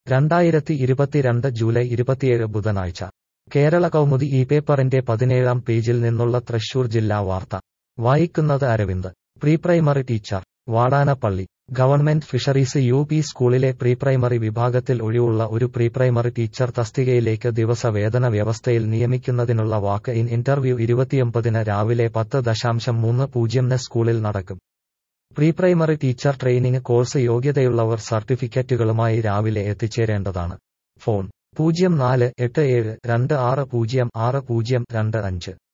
രണ്ടായിരത്തി ഇരുപത്തിരണ്ട് ജൂലൈ ഇരുപത്തിയേഴ് ബുധനാഴ്ച കേരള കൗമുദി ഈ പേപ്പറിന്റെ പതിനേഴാം പേജിൽ നിന്നുള്ള തൃശൂർ ജില്ലാ വാർത്ത വായിക്കുന്നത് Aravind pre primary teacher Vadanappally government fisheries U P സ്കൂളിലെ പ്രീ പ്രൈമറി വിഭാഗത്തിൽ ഒഴിവുള്ള ഒരു പ്രീ പ്രൈമറി ടീച്ചർ തസ്തികയിലേക്ക് ദിവസവേതന വ്യവസ്ഥയിൽ നിയമിക്കുന്നതിനുള്ള വാക്ക് ഇൻ ഇന്റർവ്യൂ ഇരുപത്തിയൊമ്പതിന് രാവിലെ പത്ത് ദശാംശം മൂന്ന് പൂജ്യംന് സ്കൂളിൽ നടക്കും pre primary teacher training course യോഗ്യതയുള്ളവർ സർട്ടിഫിക്കറ്റുകളുമായി രാവിലെ എത്തിച്ചേരേണ്ടതാണ് ഫോൺ പൂജ്യം നാല് എട്ട് ഏഴ് രണ്ട് ആറ് പൂജ്യം ആറ് പൂജ്യം രണ്ട് അഞ്ച്